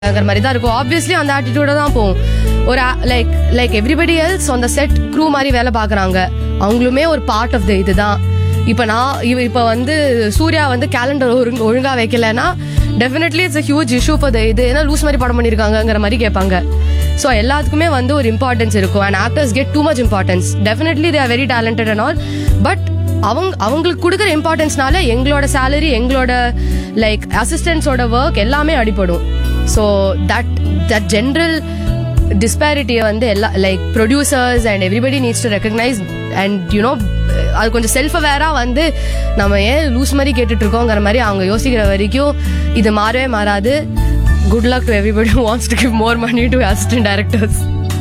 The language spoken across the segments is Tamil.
ங்கிற மாதிரி தான் இருக்கும் ஆப்வியஸ்லி அந்த ஆட்டிடியூட தான் போகும் ஒரு லைக் லைக் எவ்ரிபடி எல்ஸ் அந்த செட் க்ரூ மாதிரி வேலை பார்க்குறாங்க அவங்களுமே ஒரு பார்ட் ஆஃப் த இதுதான் இப்போ நான் இவ இப்போ வந்து சூர்யா வந்து கேலண்டர் ஒழுங்கு ஒழுங்கா வைக்கலைன்னா definitely it's a huge issue for the இது ஏன்னா லூஸ் மாதிரி படம் பண்ணியிருக்காங்கங்கிற மாதிரி கேட்பாங்க ஸோ எல்லாத்துக்குமே வந்து ஒரு இம்பார்ட்டன்ஸ் இருக்கும் and actors get too much importance definitely they are very talented and all but அவங்க அவங்களுக்கு கொடுக்குற இம்பார்ட்டன்ஸ்னால எங்களோட சேலரி எங்களோட லைக் அசிஸ்டன்ஸோட ஒர்க் எல்லாமே அடிபடும் ஸோ தட் தட் ஜென்ரல் டிஸ்பேரிட்டியை வந்து எல்லா like producers and everybody needs to recognise and you know அது கொஞ்சம் செல்ஃப் அவேராக வந்து நம்ம ஏன் லூஸ் மாதிரி கேட்டுட்டு இருக்கோங்கிற மாதிரி அவங்க யோசிக்கிற வரைக்கும் இது மாறவே மாறாது good luck to everybody wants to give more money to assistant directors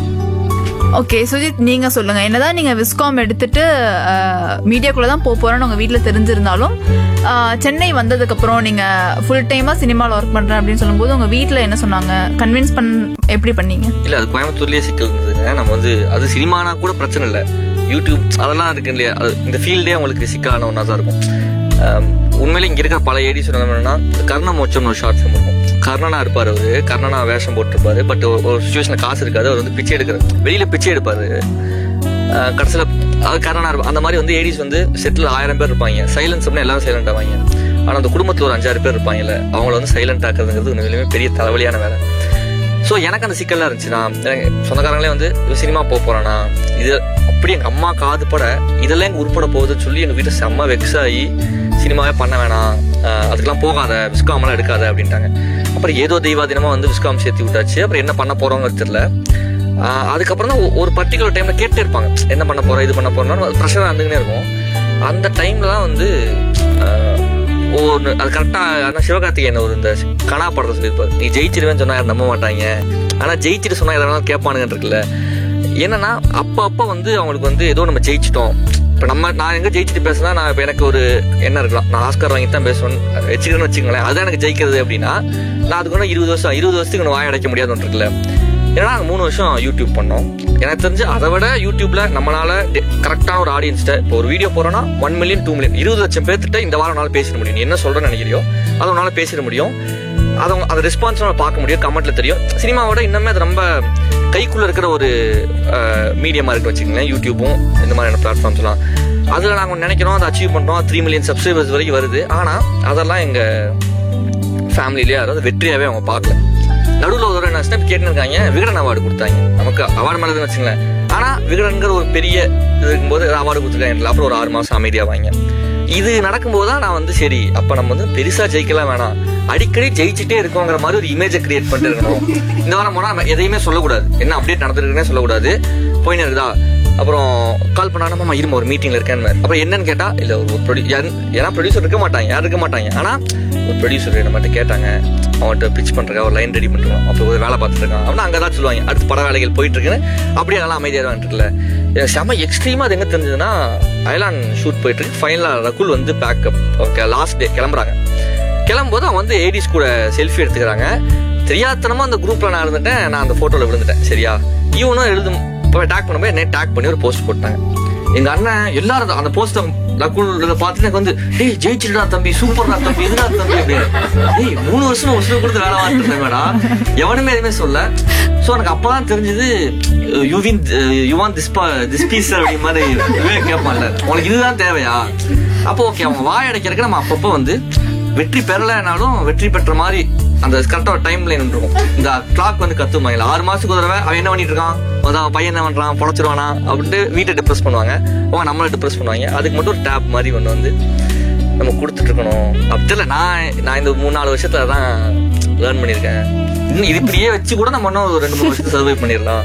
okay Sujith நீங்க சொல்லுங்க என்னதான் நீங்க விஸ்காம் எடுத்துட்டு மீடியாக்குள்ள தான் போக போறோம்னு உங்க வீட்ல தெரிஞ்சிருந்தாலும் அஹ், சென்னை வந்ததுக்கு அப்புறம் நீங்க ஃபுல் டைமா சினிமாவில் ஒர்க் பண்றேன் அப்படின்னு சொல்லும்போது உங்க வீட்ல என்ன சொன்னாங்க கன்வின்ஸ் பண் எப்படி பண்ணீங்க இல்ல அது கோயம்புத்தூர்லயே சிக்கல் இருந்ததுங்க நம்ம வந்து அது சினிமானா கூட பிரச்சனை இல்லை யூடியூப் அதெல்லாம் இருக்கு இல்லையா அது இந்த ஃபீல்டே அவங்களுக்கு சிக்கலான ஒன்றா தான் இருக்கும் ஆம், உண்மையிலே இங்க இருக்கிற பல ஏடி சொன்னோம்னா கர்ண மோட்சம்னு ஒரு ஷார்ட் ஃபிலிம் இருக்கும் கர்ணனா இருப்பாரு அவரு கர்ணனா வேஷம் போட்டிருப்பாரு பட் ஒரு சுச்சுவேஷன்ல காசு இருக்காது அவர் வந்து பிச்சை எடுக்கிறார் வெளியில பிச்சை எடுப்பாரு ஆஹ் கடைசியில அது கர்ணனா இருப்பார் அந்த மாதிரி வந்து ஏடிஸ் வந்து செட்டில் ஆயிரம் பேர் இருப்பாங்க சைலன்ஸ் அப்படின்னா எல்லாரும் சைலண்ட் ஆவாங்க ஆனா அந்த குடும்பத்துல ஒரு அஞ்சாறு பேர் இருப்பாங்கல்ல அவங்கள வந்து சைலண்ட் ஆக்குறதுங்கிறது உண்மையிலுமே பெரிய தலைவலியான வேலை ஸோ எனக்கு அந்த சிக்கல்லாம் இருந்துச்சு நான் எனக்கு சொந்தக்காரங்களே வந்து சினிமா போக போறானா இது அப்படி எங்க அம்மா காது பட இதெல்லாம் எங்க உருப்பட போகுதுன்னு சொல்லி எங்க வீட்டை செம்ம வெக்ஸ் ஆகி சினிமாவே பண்ண வேணாம் ஆஹ் அதுக்கெல்லாம் போகாத விஸ்காமெல்லாம் எடுக்காத அப்படின்ட்டாங்க அப்புறம் ஏதோ தெய்வாதீனமா வந்து விஸ்காம் சேர்த்து விட்டாச்சு அப்புறம் என்ன பண்ண போறோங்கிறது தெரியல ஆஹ் அதுக்கப்புறம் தான் ஒ- ஒரு பர்டிகுலர் டைம்ல கேட்டே இருப்பாங்க என்ன பண்ண போறோம் இது பண்ண போறோம்னு ப்ரெஷர் வந்துக்கினே இருக்கும் அந்த டைம்ல தான் வந்து ஆஹ் ஒரு அது கரெக்டா ஆனா சிவகார்த்திகேயன் ஒரு இந்த கனா படத்தை சொல்லியிருப்பாரு நீ ஜெயிச்சிருவேன்னு சொன்னா யாரும் நம்ப மாட்டாங்க ஆனா ஜெயிச்சிட்டு சொன்னா எதனாலும் கேட்பானுங்கன்னு இருக்குல்ல என்னன்னா அப்ப அப்ப வந்து அவங்களுக்கு வந்து ஏதோ நம்ம ஜெயிச்சிட்டோம் இப்ப நம்ம நான் எங்க ஜெயிச்சிட்டு பேசுனா நான் இப்ப எனக்கு ஒரு என்ன இருக்கலாம் நான் ஆஸ்கார் வாங்கி தான் பேசுவேன் வச்சுக்கிறேன்னு வச்சுக்கோங்களேன் அதுதான் எனக்கு ஜெயிக்கிறது அப்படின்னா நான் அதுக்கு ஒன்றும் இருபது வருஷம் இருபது வருஷத்துக்கு நான் வாய் அடைக்க முடியாது ஒன்று இருக்குல்ல ஏன்னா நாங்கள் மூணு வருஷம் யூடியூப் பண்ணோம் எனக்கு தெரிஞ்சு அதை விட யூடியூப்ல நம்மளால கரெக்டான ஒரு ஆடியன்ஸ்ட்ட இப்போ ஒரு வீடியோ போறோம்னா ஒன் மில்லியன் டூ மில்லியன் இருபது லட்சம் பேர்த்திட்ட இந்த வாரம் உன்னால பேசிட முடியும் நீ என்ன சொல்றேன்னு நினைக்கிறியோ அதை உன்னால பேசிட முடியும் அதை உங்க- அந்த ரெஸ்பான்ஸ் பார்க்க முடியும் கமெண்ட்ல தெரியும் சினிமாவோட இன்னுமே அது ரொம்ப கைக்குள்ள இருக்கிற ஒரு மீடியமா இருக்கு வச்சுக்கோங்களேன் யூடியூப்பும் இந்த மாதிரியான பிளாட்ஃபார்ம்ஸ் எல்லாம் அதுல நாங்க ஒண்ணு நினைக்கிறோம் அதை அச்சீவ் பண்றோம் த்ரீ மில்லியன் சப்ஸ்கிரைபர்ஸ் வரைக்கும் வருது ஆனா அதெல்லாம் எங்க ஃபேமிலிலேயே அதாவது வெற்றியாவே அவங்க பார்க்கல நடுவில் ஒரு தடவை என்ன ஸ்டெப் கேட்டுன்னு இருக்காங்க விகடன் அவார்டு கொடுத்தாங்க நமக்கு அவார்டு மேலே வச்சுங்களேன் ஆனா விகடன்கிற ஒரு பெரிய இது இருக்கும்போது அவார்டு கொடுத்துருக்காங்க அப்புறம் ஒரு ஆறு மாசம் அமைதியாவாங்க இது நடக்கும்போது தான் நான் வந்து சரி அப்ப நம்ம வந்து பெருசா ஜெயிக்கலாம் வேணாம் அடிக்கடி ஜெயிச்சுட்டே இருக்கோங்கிற மாதிரி ஒரு இமேஜை கிரியேட் பண்ணிட்டு இருக்கணும் இந்த வாரம் போனா நம்ம எதையுமே சொல்லக்கூடாது என்ன அப்டேட் நடந்துருக்குன்னே சொல்லக்கூடாது போயின்னு இருக்குதா அப்புறம் கால் பண்ணா நம்ம இருமா ஒரு மீட்டிங்ல இருக்கேன் அப்புறம் என்னன்னு கேட்டா இல்ல ஒரு ப்ரொடியூ ஏன்னா ப்ரொடியூசர் இருக்க மாட்டாங்க யாரும் இருக்க மாட்டாங்க ஆனா ஒரு ப்ரொடியூசர் நம்மகிட்ட கேட்டாங்க அவன்கிட்ட பிச் பண்றா ஒரு லைன் ரெடி பண்ணிருக்கான் அப்போ ஒரு வேலை பார்த்துட்டு இருக்கான் அவனா அங்கதான் சொல்லுவாங்க அடுத்து பட வேலைகள் போயிட்டு இருக்குன்னு அப்படியே அதெல்லாம் அமைதியாக இருக்குல்ல எனக்கு செம எக்ஸ்ட்ரீமா அது எங்க தெரிஞ்சதுன்னா அயலான் ஷூட் போயிட்டு இருக்கு ஃபைனலா ரகுல் வந்து பேக்கப் ஓகே லாஸ்ட் டே கிளம்புறாங்க கிளம்பும்போது அவன் வந்து ஏடிஸ் கூட செல்ஃபி எடுத்துக்கிறாங்க தெரியாதனமா அந்த குரூப்ல நான் இருந்துட்டேன் நான் அந்த போட்டோல விழுந்துட்டேன் சரியா இவனும் எழுதும் இப்போ டேக் பண்ணும்போது என்ன டேக் பண்ணி ஒரு போஸ்ட் போட்டாங்க எங்க அண்ணன் எல்லாரும் அந்த போஸ்ட ரகுல் இதை பார்த்துட்டு எனக்கு வந்து டேய் ஜெயிச்சிருடா தம்பி சூப்பர்டா தம்பி இதுடா தம்பி அப்படின்னு டேய் மூணு வருஷம் வருஷம் கொடுத்து வேலை பார்த்துருந்தேன் மேடம் எவனுமே எதுவுமே சொல்ல ஸோ எனக்கு அப்பதான் தெரிஞ்சது you win you won this this piece அப்படி மாதிரி விவேக் கேட்பான்ல உனக்கு இதுதான் தேவையா அப்போ ஓகே அவங்க வாய் அடைக்கிறதுக்கு நம்ம அப்பப்போ வந்து வெற்றி பெறலைனாலும் வெற்றி பெற்ற மாதிரி அந்த கரெக்டா ஒரு டைம் லைன் இருக்கும் இந்த கிளாக் வந்து கத்துமாங்களா ஆறு மாசத்துக்கு ஒரு தடவை அவன் என்ன பண்ணிட்டு இருக்கான் அதான் அவன் பையன் என்ன பண்றான் பொழைச்சிருவானா அப்படின்ட்டு வீட்டை டிப்ரெஸ் பண்ணுவாங்க அவங்க நம்மளை டிப்ரெஸ் பண்ணுவாங்க அதுக்கு மட்டும் ஒரு டேப் மாதிரி ஒன்று வந்து நம்ம கொடுத்துட்டு இருக்கணும் அப்படி இல்லை நான் நான் இந்த மூணு நாலு வருஷத்துல தான் லேர்ன் பண்ணியிருக்கேன் இன்னும் இது இப்படியே வச்சு கூட நம்ம இன்னும் ஒரு ரெண்டு மூணு வருஷத்துக்கு சர்வை பண்ணிடலாம்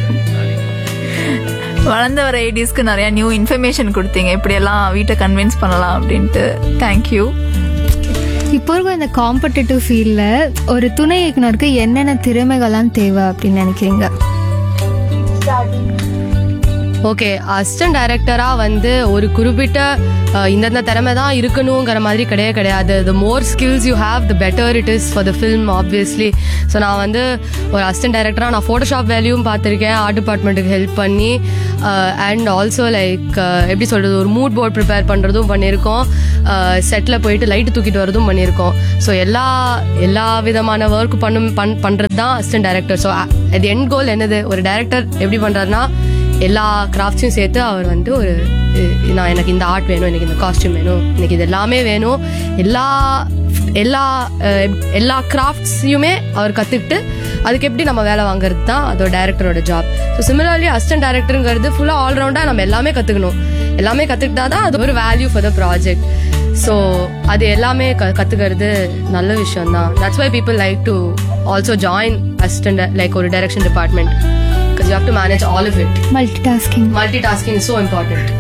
வளர்ந்து வர ஐடிஸ்க்கு நிறைய நியூ இன்ஃபர்மேஷன் கொடுத்தீங்க இப்படியெல்லாம் வீட்டை கன்வின்ஸ் பண்ணலாம் அப்படின்ட்டு தேங்க்யூ இப்போ இருக்க இந்த காம்படிட்டிவ் ஃபீல்டில் ஒரு துணை இயக்குனருக்கு என்னென்ன திறமைகள்லாம் தேவை அப்படின்னு நினைக்கிறீங்க ஓகே அசிஸ்டன்ட் டைரக்டரா வந்து ஒரு குறிப்பிட்ட அஹ், இந்தந்த திறமை தான் இருக்கணுங்கிற மாதிரி கிடையவே கிடையாது the more skills you have the better it is for the film obviously so நான் வந்து ஒரு அசிஸ்டன்ட் டைரக்டராக நான் ஃபோட்டோஷாப் வேலையும் பார்த்துருக்கேன் ஆர்ட் டிபார்ட்மெண்ட்டுக்கு ஹெல்ப் பண்ணி அண்ட் ஆல்சோ லைக் எப்படி சொல்கிறது ஒரு மூட் போர்ட் ப்ரிப்பேர் பண்ணுறதும் பண்ணியிருக்கோம் செட்டில் போயிட்டு லைட்டு தூக்கிட்டு வரதும் பண்ணியிருக்கோம் ஸோ எல்லா எல்லா விதமான ஒர்க் பண்ணும் பண் பண்ணுறது தான் அசிஸ்டன்ட் டைரக்டர் ஸோ அது எண்ட் கோல் என்னது ஒரு டைரக்டர் எப்படி பண்ணுறாருன்னா எல்லா கிராஃப்ட்ஸையும் சேர்த்து அவர் வந்து ஒரு இ- நான் எனக்கு இந்த ஆர்ட் வேணும் எனக்கு இந்த காஸ்டியூம் வேணும் எனக்கு இது எல்லாமே வேணும் எல்லா எல்லா அஹ், எல்லா கிராஃப்ட்ஸையுமே அவர் கற்றுக்கிட்டு அதுக்கு எப்படி நம்ம வேலை வாங்குறது தான் அதோட டைரக்டரோட ஜாப் ஸோ சிமிலர்லி அசிஸ்டன்ட் டைரக்டருங்கிறது ஃபுல்லாக ஆல்ரவுண்டாக நம்ம எல்லாமே கற்றுக்கணும் எல்லாமே கற்றுக்கிட்டா தான் அது ஒரு value for the project so அது எல்லாமே க கற்றுக்கிறது நல்ல விஷயம் தான் that's why people like to also join assistant like ஒரு direction department because you have to manage all of it multi tasking multitasking is so important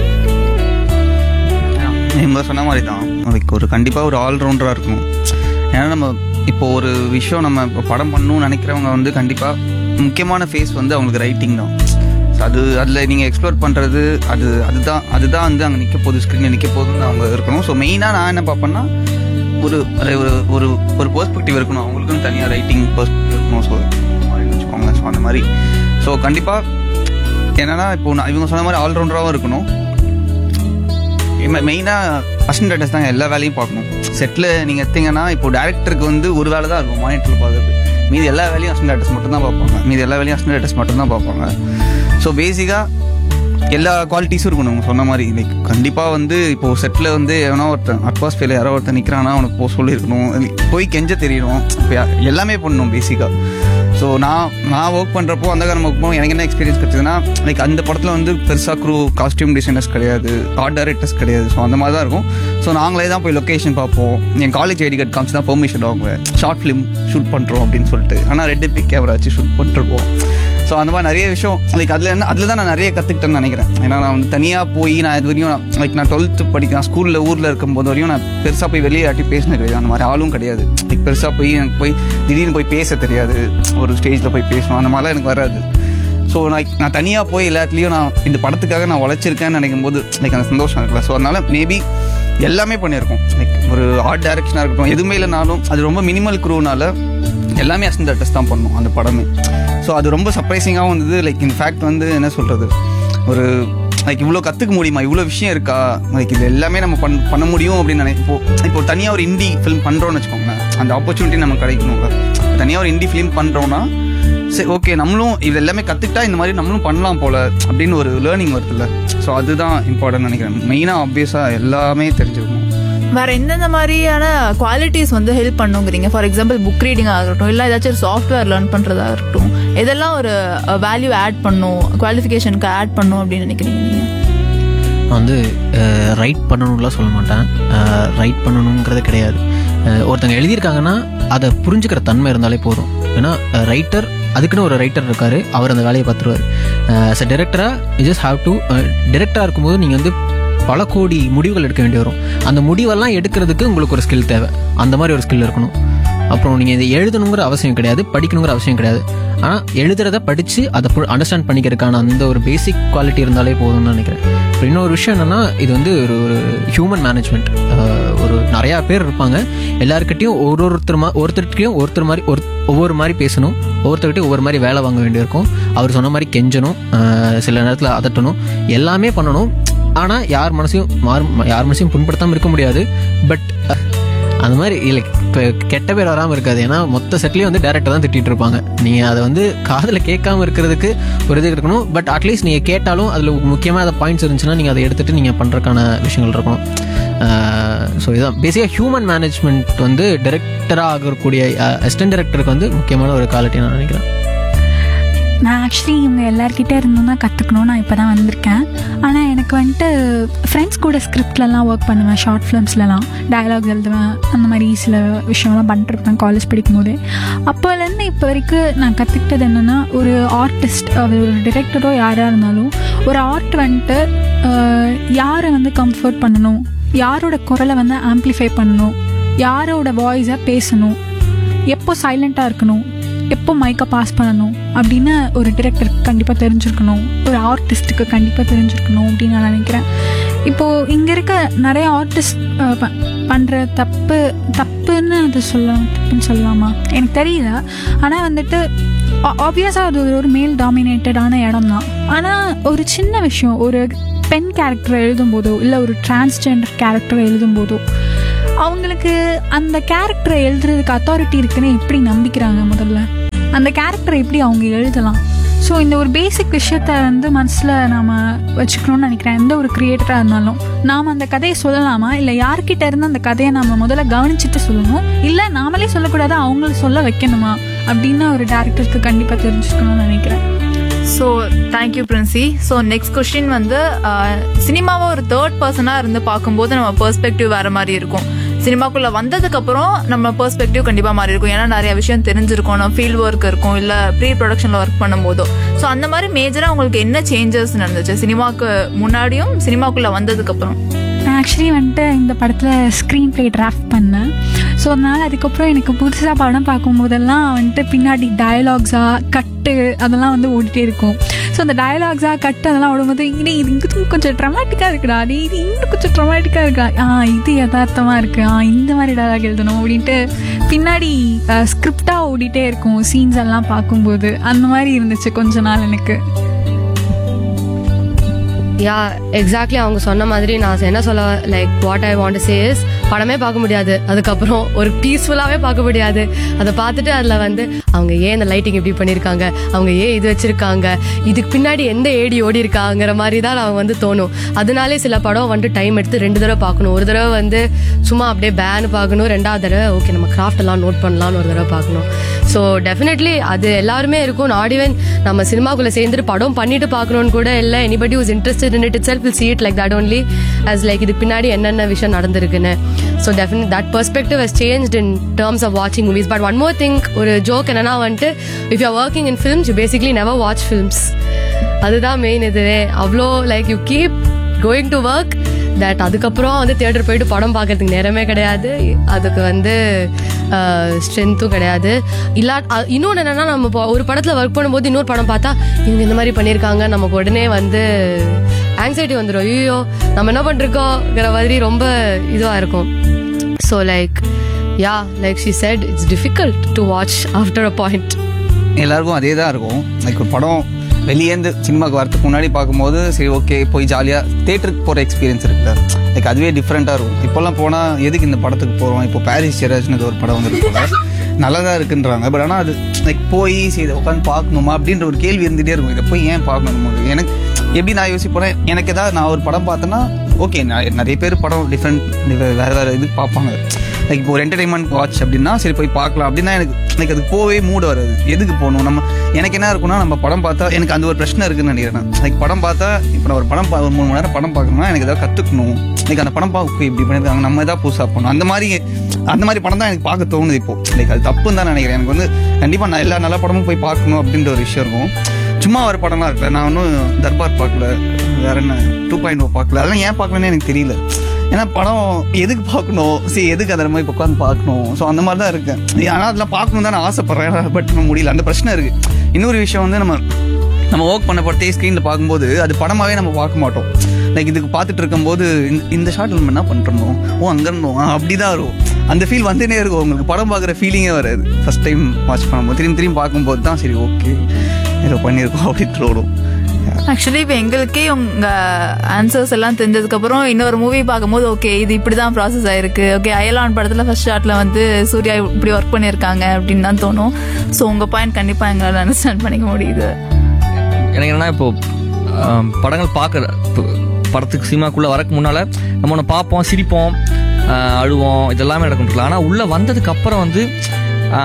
இவங்க சொன்ன மாதிரி தான் அதுக்கு ஒரு கண்டிப்பாக ஒரு ஆல்ரவுண்டராக இருக்கணும் ஏன்னா நம்ம இப்போ ஒரு விஷயம் நம்ம இப்போ படம் பண்ணணும்னு நினைக்கிறவங்க வந்து கண்டிப்பாக முக்கியமான ஃபேஸ் வந்து அவங்களுக்கு ரைட்டிங் தான் So அது அதில் நீங்கள் எக்ஸ்ப்ளோர் பண்ணுறது அது அதுதான் அதுதான் வந்து அங்கே நிற்க போகுது ஸ்க்ரீனில் நிற்க போகுதுன்னு அவங்க இருக்கணும் ஸோ மெயினாக நான் என்ன பார்ப்பேன்னா ஒரு ஒரு ஒரு- ஒரு ஒரு பெர்ஸ்பெக்டிவ் இருக்கணும் அவங்களுக்குன்னு தனியாக ரைட்டிங் பெர்ஸ்பெக்டிவ் இருக்கணும் ஸோ வச்சுக்கோங்க ஸோ அந்த மாதிரி ஸோ கண்டிப்பாக என்னன்னா இப்போ நான் இவங்க சொன்ன மாதிரி ஆல்ரவுண்டராகவும் இருக்கணும் மெயினாக அசிஸ்டன்ட் டேரக்டர்ஸ் தான் எல்லா வேலையும் பார்க்கணும் செட்டில் நீங்கள் எடுத்தீங்கன்னா இப்போ டேரக்டருக்கு வந்து ஒரு வேலை தான் இருக்கும் மானிட்டரில் பார்க்குறது மீதி எல்லா வேலையும் அசிஸ்டன்ட் டேரக்டர்ஸ் மட்டும் தான் பார்ப்பாங்க மீதி எல்லா வேலையும் அசிஸ்டன்ட் டேரக்டர்ஸ் மட்டும் தான் பார்ப்பாங்க ஸோ பேசிக்காக எல்லா குவாலிட்டிஸும் இருக்கணும் உங்க சொன்ன மாதிரி லைக் கண்டிப்பாக வந்து இப்போ செட்டில் வந்து எவனோ ஒருத்தன் அட்மாஸ்பியரில் யாரோ ஒருத்தன் நிற்கிறானா அவனுக்கு போக சொல்லியிருக்கணும் போய் கெஞ்ச தெரியணும் இப்போ யா- எல்லாமே பண்ணணும் பேசிக்காக ஸோ நான் நான் ஒர்க் பண்ணுறப்போ அந்த காலம் ஒர்க் பண்ணும் எனக்கு என்ன எக்ஸ்பீரியன்ஸ் கிடைச்சதுன்னா லைக் அந்த படத்தில் வந்து பெருசாக க்ரூ காஸ்டியூம் டிசைனர்ஸ் கிடையாது ஆர்ட் டைரக்டர்ஸ் கிடையாது ஸோ அந்த மாதிரி தான் இருக்கும் ஸோ நாங்களே தான் போய் லொக்கேஷன் பார்ப்போம் என் காலேஜ் ஐடி கார்டு காமிச்சு தான் பெர்மிஷன் வாங்குவேன் ஷார்ட் ஃபிலிம் ஷூட் பண்ணுறோம் அப்படின்னு சொல்லிட்டு ஆனால் ரெட் பிக் கேமரா வச்சு ஷூட் பண்ணிருப்போம் ஸோ அந்த மாதிரி நிறைய விஷயம் லைக் அதில் என்ன அதில் தான் நான் நிறைய கற்றுக்கிட்டேன்னு நினைக்கிறேன் ஏன்னா நான் வந்து தனியாக போய் நான் இது வரையும் லைக் நான் டுவெல்த்து படிக்க நான் ஸ்கூலில் ஊரில் இருக்கும்போது வரையும் நான் பெருசாக போய் வெளியே ஆட்டி பேசினது கிடையாது அந்த மாதிரி ஆளும் கிடையாது லைக் பெருசாக போய் எனக்கு போய் திடீர்னு போய் பேச தெரியாது ஒரு ஸ்டேஜில் போய் பேசணும் அந்த மாதிரிலாம் எனக்கு வராது ஸோ நான் நான் தனியாக போய் எல்லாத்துலேயும் நான் இந்த படத்துக்காக நான் உழைச்சிருக்கேன்னு நினைக்கும் போது லைக் அந்த சந்தோஷம் இருக்குல்ல ஸோ அதனால மேபி எல்லாமே பண்ணியிருக்கோம் லைக் ஒரு ஆர்ட் டைரக்ஷனாக இருக்கட்டும் எதுவுமே இல்லைனாலும் அது ரொம்ப மினிமல் க்ரூனால எல்லாமே அசன் டேரக்டர்ஸ் தான் பண்ணோம் அந்த படமே ஸோ அது ரொம்ப சர்ப்ரைசிங்காகவும் இருந்தது லைக் இன்ஃபேக்ட் வந்து என்ன சொல்கிறது ஒரு லைக் இவ்வளோ கற்றுக்க முடியுமா இவ்வளோ விஷயம் இருக்கா லைக் இது எல்லாமே நம்ம பண் பண்ண முடியும் அப்படின்னு நினை இப்போ இப்போ தனியாக ஒரு இண்டி ஃபிலிம் பண்ணுறோன்னு வச்சுக்கோங்களேன் அந்த ஆப்பர்ச்சுனிட்டி நமக்கு கிடைக்கணும்ல தனியாக ஒரு இண்டி ஃபிலிம் பண்ணுறோன்னா சரி ஓகே நம்மளும் இது எல்லாமே கற்றுக்கிட்டா இந்த மாதிரி நம்மளும் பண்ணலாம் போல அப்படின்னு ஒரு லேர்னிங் வருதுல்ல ஸோ அதுதான் இம்பார்ட்டன்ட் நினைக்கிறேன் மெயினாக ஆப்வியஸாக எல்லாமே தெரிஞ்சிருக்கணும் வேற எந்தெந்த மாதிரியான குவாலிட்டிஸ் வந்து ஹெல்ப் பண்ணுங்கிறீங்க ஃபார் எக்ஸாம்பிள் புக் ரீடிங் ஆகட்டும் இல்லை ஏதாச்சும் ஒரு சாஃப்ட்வேர் லேர்ன் பண்ணுறதா இருக்கட்டும் இதெல்லாம் ஒரு வேல்யூ ஆட் பண்ணும் குவாலிஃபிகேஷனுக்கு ஆட் பண்ணும் அப்படின்னு நினைக்கிறீங்க நீங்கள் நான் வந்து ரைட் பண்ணணும்லாம் சொல்ல மாட்டேன் ரைட் பண்ணணுங்கிறது கிடையாது அஹ், ஒருத்தங்க எழுதியிருக்காங்கன்னா அதை புரிஞ்சுக்கிற தன்மை இருந்தாலே போதும் ஏன்னா ரைட்டர் அதுக்குன்னு ஒரு ரைட்டர் இருக்காரு அவர் அந்த வேலையை பார்த்துருவார் ஆஸ் அ டேரக்டராக யூ ஜஸ்ட் ஹாவ் டு டேரக்டராக இருக்கும்போது நீங்கள் வந்து பல கோடி முடிவுகள் எடுக்க வேண்டி வரும் அந்த முடிவெல்லாம் எடுக்கிறதுக்கு உங்களுக்கு ஒரு ஸ்கில் தேவை அந்த மாதிரி ஒரு ஸ்கில் இருக்கணும் அப்புறம் நீங்கள் இதை எழுதணுங்கிற அவசியம் கிடையாது படிக்கணுங்கிற அவசியம் கிடையாது ஆனால் எழுதுறத படித்து அதை அண்டர்ஸ்டாண்ட் பண்ணிக்கிறதுக்கான அந்த ஒரு பேசிக் குவாலிட்டி இருந்தாலே போதும்னு நினைக்கிறேன் அப்புறம் இன்னொரு விஷயம் என்னென்னா இது வந்து ஒரு ஒரு ஹியூமன் மேனேஜ்மெண்ட் ஒரு நிறையா பேர் இருப்பாங்க எல்லாருக்கிட்டையும் ஒரு ஒருத்தர் மா ஒருத்தர்கிட்டையும் ஒருத்தர் மாதிரி ஒரு ஒவ்வொரு மாதிரி பேசணும் ஒவ்வொருத்தர்கிட்டையும் ஒவ்வொரு மாதிரி வேலை வாங்க வேண்டியிருக்கும் அவர் சொன்ன மாதிரி கெஞ்சணும் அஹ் சில நேரத்தில் அதட்டணும் எல்லாமே பண்ணணும் ஆனால் யார் மனசையும் மாறு யார் மனசையும் புண்படுத்தாமல் இருக்க முடியாது பட் அந்த மாதிரி இல்லை இப்போ கெட்ட பேர் வராமல் இருக்காது ஏன்னா மொத்த செட்லேயும் வந்து டேரக்டர் தான் திட்டிட்டு இருப்பாங்க நீங்கள் அதை வந்து காதில் கேட்காம இருக்கிறதுக்கு ஒரு இது இருக்கணும் பட் அட்லீஸ்ட் நீங்கள் கேட்டாலும் அதில் முக்கியமாக அதை பாயிண்ட்ஸ் இருந்துச்சுன்னா நீங்கள் அதை எடுத்துகிட்டு நீங்கள் பண்ணுறதுக்கான விஷயங்கள் இருக்கணும் ஸோ இதான் பேசிக்காக ஹியூமன் மேனேஜ்மெண்ட் வந்து டைரக்டராக ஆகக்கூடிய அசிஸ்டன்ட் டைரக்டருக்கு வந்து முக்கியமான ஒரு குவாலிட்டி நான் நினைக்கிறேன் நான் ஆக்சுவலி இவங்க எல்லார்கிட்ட இருந்தும் தான் கற்றுக்கணும் நான் இப்போ தான் வந்திருக்கேன் ஆனால் எனக்கு வந்துட்டு ஃப்ரெண்ட்ஸ் கூட ஸ்கிரிப்ட்லலாம் ஒர்க் பண்ணுவேன் ஷார்ட் ஃபிலிம்ஸ்லலாம் டயலாக் எழுதுவேன் அந்த மாதிரி சில விஷயம்லாம் பண்ணிட்டுருப்பேன் காலேஜ் படிக்கும்போது அப்போலேருந்து இப்போ வரைக்கும் நான் கற்றுக்கிட்டது என்னென்னா ஒரு ஆர்டிஸ்ட் அது ஒரு டிரெக்டரோ யாராக இருந்தாலும் ஒரு ஆர்ட் வந்துட்டு அஹ், யாரை வந்து கம்ஃபர்ட் பண்ணணும் யாரோட குரலை வந்து ஆம்ப்ளிஃபை பண்ணணும் யாரோட வாய்ஸை பேசணும் எப்போ சைலண்ட்டாக இருக்கணும் எப்போ மைக்கை பாஸ் பண்ணணும் அப்படின்னு ஒரு டிரெக்டருக்கு கண்டிப்பாக தெரிஞ்சிருக்கணும் ஒரு ஆர்டிஸ்ட்டுக்கு கண்டிப்பாக தெரிஞ்சிருக்கணும் அப்படின்னு நான் நினைக்கிறேன் இப்போது இங்கே இருக்க நிறைய ஆர்டிஸ்ட் பண்ணுற தப்பு தப்புன்னு அது சொல்லலாம் தப்புன்னு சொல்லலாமா எனக்கு தெரியல ஆனால் வந்துட்டு ஆப்வியஸாக அது ஒரு மேல் டாமினேட்டடான இடம் தான் ஆனால் ஒரு சின்ன விஷயம் ஒரு பெண் கேரக்டர் எழுதும்போதோ இல்லை ஒரு டிரான்ஸ்ஜெண்டர் கேரக்டர் எழுதும்போதோ அவங்களுக்கு அந்த கேரக்டரை எழுதுறதுக்கு அத்தாரிட்டி இருக்குன்னு எப்படி நம்பிக்கிறாங்க முதல்ல அந்த கேரக்டரை எப்படி அவங்க எழுதலாம் ஸோ இந்த ஒரு பேசிக் விஷயத்த வந்து மனசில் நாம் வச்சுக்கணும்னு நினைக்கிறேன் எந்த ஒரு கிரியேட்டராக இருந்தாலும் நாம் அந்த கதையை சொல்லலாமா இல்லை யார்கிட்ட இருந்து அந்த கதையை நம்ம முதல்ல கவனிச்சுட்டு சொல்லணும் இல்லை நாமளே சொல்லக்கூடாது அவங்கள சொல்ல வைக்கணுமா அப்படின்னு ஒரு டேரக்டருக்கு கண்டிப்பாக தெரிஞ்சுக்கணும்னு நினைக்கிறேன் so thank you Princy so next question வந்து சினிமாவை ஒரு தேர்ட் பர்சனாக இருந்து பார்க்கும்போது நம்ம பெர்ஸ்பெக்டிவ் வேற மாதிரி இருக்கும் சினிமாக்குள்ள வந்ததுக்கு அப்புறம் நம்ம பெர்ஸ்பெக்டிவ் கண்டிப்பாக மாறி இருக்கும் ஏன்னா நிறைய விஷயம் தெரிஞ்சிருக்கும் நம்ம ஃபீல்ட் ஒர்க் இருக்கும் இல்லை ப்ரீ ப்ரொடக்ஷனில் ஒர்க் பண்ணும்போதோ ஸோ அந்த மாதிரி மேஜராக உங்களுக்கு என்ன சேஞ்சஸ் நடந்துச்சு சினிமாவுக்கு முன்னாடியும் சினிமாக்குள்ள வந்ததுக்கு அப்புறம் நான் ஆக்சுவலி வந்துட்டு இந்த படத்தில் ஸ்க்ரீன் ப்ளே டிராஃப்ட் பண்ணேன் ஸோ அதனால் அதுக்கப்புறம் எனக்கு புதுசாக படம் பார்க்கும்போதெல்லாம் வந்துட்டு பின்னாடி டயலாக்ஸாக கட்டு அதெல்லாம் வந்து ஓடிட்டே இருக்கும் ஸோ அந்த டயலாக்ஸாக கட்டு அதெல்லாம் ஓடும்போது இங்கே இது இங்கே கொஞ்சம் ட்ரமாட்டிக்காக இருக்குடா நீ இது இன்னும் கொஞ்சம் ட்ரமாட்டிக்காக இருக்கா ஆ இது யதார்த்தமாக இருக்கு ஆ இந்த மாதிரி டயலாக் எழுதணும் அப்படின்ட்டு பின்னாடி ஸ்கிரிப்டாக ஓடிட்டே இருக்கும் சீன்ஸ் எல்லாம் பார்க்கும்போது அந்த மாதிரி இருந்துச்சு கொஞ்ச நாள் எனக்கு யா எக்ஸாக்ட்லி அவங்க சொன்ன மாதிரி நான் என்ன சொல்ல like what I want say is படமே பார்க்க முடியாது அதுக்கப்புறம் ஒரு பீஸ்ஃபுல்லாகவே பார்க்க முடியாது அதை பார்த்துட்டு அதில் வந்து அவங்க ஏன் இந்த லைட்டிங் இப்படி பண்ணியிருக்காங்க அவங்க ஏன் இது வச்சிருக்காங்க இதுக்கு பின்னாடி எந்த ஏடி ஓடி இருக்காங்கிற மாதிரி தான் அவங்க வந்து தோணும் அதனாலே சில படம் வந்து டைம் எடுத்து ரெண்டு தடவை பார்க்கணும் ஒரு தடவை வந்து சும்மா அப்படியே பேனு பார்க்கணும் ரெண்டாவது தடவை ஓகே நம்ம கிராஃப்ட் எல்லாம் நோட் பண்ணலாம்னு ஒரு தடவை பார்க்கணும் ஸோ டெஃபினெட்லி அது எல்லாருமே இருக்கும் நாட் ஈவன் நம்ம சினிமாக்குள்ள சேர்ந்துட்டு படம் பண்ணிட்டு பார்க்கணும்னு கூட இல்லை anybody was interested in it itself will see it like that only as like இதுக்கு பின்னாடி என்னென்ன விஷயம் நடந்திருக்குன்னு so definite that perspective has changed in terms of watching movies but one more thing ஒரு ஜோக் என்னன்னா வந்துட்டு if you working in films you basically never watch films அதுதான் மெயின் இதுவே அவ்வளோ like you keep going to work that அதுக்கப்புறம் வந்து தியேட்டர் போயிட்டு படம் பார்க்கறதுக்கு நேரமே கிடையாது அதுக்கு வந்து ஸ்ட்ரென்த்தும் கிடையாது இல்லா அ- இன்னொன்று என்னன்னா நம்ம இப்போ ஒரு படத்தில் ஒர்க் பண்ணும்போது இன்னொரு படம் பார்த்தா இவங்க இந்த மாதிரி பண்ணியிருக்காங்க நமக்கு உடனே வந்து ஆங்ஸைட்டி வந்துடும் ஐயோ நம்ம என்ன பண்ணிருக்கோங்கிற மாதிரி ரொம்ப இதுவாக இருக்கும் so like yeah like she said it's difficult to watch after a point எல்லாருக்கும் அதே தான் இருக்கும் லைக் ஒரு படம் வெளியேந்து சினிமாக்கு வரதுக்கு முன்னாடி பார்க்கும்போது சரி ஓகே போய் ஜாலியாக தேட்டருக்கு போகிற எக்ஸ்பீரியன்ஸ் இருக்கு லைக் அதுவே டிஃப்ரெண்ட்டாக இருக்கும் இப்போல்லாம் போனால் எதுக்கு இந்த படத்துக்கு போகிறோம் இப்போ பாரிஸ் ஜெராஜ்னு ஒரு படம் வந்துருக்கோங்க நல்லா தான் இருக்குன்றாங்க பட் ஆனால் அது லைக் போய் சரி இதை உட்காந்து பார்க்கணுமா அப்படின்ற ஒரு கேள்வி இருந்துகிட்டே இருக்கும் இதை போய் ஏன் பார்க்கணும் போது எனக்கு எப்படி நான் யோசிப்பேன் எனக்கு ஏதாவது நான் ஒரு படம் பார்த்தேன்னா ஓகே நான் நிறைய பேர் படம் டிஃப்ரெண்ட் வேறு வேறு இது பார்ப்பாங்க லைக் இப்போ ஒரு என்டர்டைன்மெண்ட் வாட்ச் அப்படின்னா சரி போய் பார்க்கலாம் அப்படின்னா எனக்கு எனக்கு அதுக்கு போவே மூடு வராது எதுக்கு போகணும் நம்ம எனக்கு என்ன இருக்கும்னா நம்ம படம் பார்த்தா எனக்கு அந்த ஒரு பிரச்சனை இருக்குன்னு நினைக்கிறேன் லைக் படம் பார்த்தா இப்போ நான் ஒரு படம் பா- ஒரு மூணு மணி நேரம் படம் பார்க்கணும்னா எனக்கு ஏதாவது கற்றுக்கணும் லைக் அந்த படம் பார்க்க இப்படி பண்ணியிருக்காங்க நம்ம ஏதாவது புதுசாக போகணும் அந்த மாதிரி அந்த மாதிரி படம் தான் எனக்கு பார்க்க தோணுது இப்போ லைக் அது தப்புன்னு தான் நினைக்கிறேன் எனக்கு வந்து கண்டிப்பாக நான் எல்லா நல்ல படமும் போய் பார்க்கணும் அப்படின்ற ஒரு விஷயம் இருக்கும் சும்மா ஒரு படம்லாம் இருக்கல நான் ஒன்றும் தர்பார் பார்க்கல வேற என்ன டூ பாயிண்ட் ஓ பார்க்கல அதெல்லாம் ஏன் பார்க்கலன்னு எனக்கு தெரியல ஏன்னா படம் எதுக்கு பார்க்கணும் சரி எதுக்கு அதில் மாதிரி உட்காந்து பார்க்கணும் ஸோ அந்த மாதிரி தான் இருக்கேன் ஆனால் அதெல்லாம் பார்க்கணும் தான் நான் ஆசைப்பட்றேன் பட் நம்ம முடியல அந்த பிரச்சனை இருக்கு இன்னொரு விஷயம் வந்து நம்ம நம்ம ஒர்க் பண்ண படத்தையே ஸ்க்ரீனில் பார்க்கும்போது அது படமாவே நம்ம பார்க்க மாட்டோம் லைக் இதுக்கு பார்த்துட்டு இருக்கும்போது இந்த- இந்த ஷார்ட்ல நம்ம என்ன பண்ணுறோம் ஓ அங்கே இருந்தோம் ஆ, அப்படிதான் இருக்கும் அந்த ஃபீல் வந்துனே இருக்கும் உங்களுக்கு படம் பார்க்குற ஃபீலிங்கே வராது ஃபர்ஸ்ட் டைம் வாட்ச் பண்ணும்போது திரும்பி திரும்பி பார்க்கும்போது தான் சரி ஓகே ஏதோ பண்ணியிருக்கோம் அப்படின்னு தோணும் ஆக்சுவலி இப்போ எங்களுக்கே உங்க ஆன்சர்ஸ் எல்லாம் தெரிஞ்சதுக்கு அப்புறம் இன்னொரு மூவி பார்க்கும்போது ஓகே இது இப்படி தான் ப்ராசஸ் ஆயிருக்கு ஓகே அயலான் படத்துல ஃபர்ஸ்ட் ஷாட்ல வந்து சூர்யா இப்படி ஒர்க் பண்ணியிருக்காங்க அப்படின்னு தான் தோணும் ஸோ உங்க பாயிண்ட் கண்டிப்பா எங்களால் அண்டர்ஸ்டாண்ட் பண்ணிக்க முடியுது எனக்கு என்னன்னா இப்போ ஆம், படங்கள் பார்க்குற படத்துக்கு சினிமாக்குள்ளே வரக்கு முன்னால் நம்ம ஒன்று பார்ப்போம் சிரிப்போம் ஆ, அழுவோம் இதெல்லாமே நடக்கும் ஆனால் உள்ளே வந்ததுக்கு அப்புறம் வந்து ஆ,